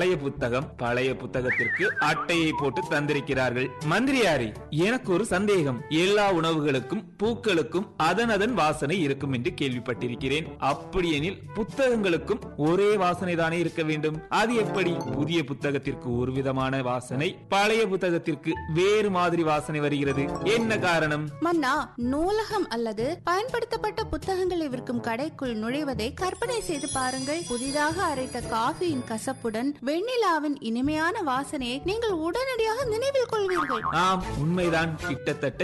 பழைய புத்தகம் பழைய புத்தகத்திற்கு அட்டையை போட்டு தந்திருக்கிறார்கள் மந்திரியாரே எனக்கு ஒரு சந்தேகம் எல்லா உணவுகளுக்கும் பூக்களுக்கும் அதன் அதன் வாசனை இருக்கும் என்று கேள்விப்பட்டிருக்கிறேன் அப்படியெனில் புத்தகங்களுக்கும் ஒரே வாசனை தானே இருக்க வேண்டும் அது எப்படி புதிய புத்தகத்திற்கு ஒரு விதமான வாசனை பழைய புத்தகத்திற்கு வேறு மாதிரி வாசனை வருகிறது என்ன காரணம் மன்னா நூலகம் அல்லது பயன்படுத்தப்பட்ட புத்தகங்களை விற்கும் கடைக்குள் நுழைவதை கற்பனை செய்து பாருங்கள் புதிதாக அரைத்த காஃபியின் கசப்புடன் வெண்ணிலாவின் இனிமையான வாசனையை நீங்கள் உடனடியாக நினைவில் கொள்வீர்கள் ஆம் உண்மைதான் கிட்டத்தட்ட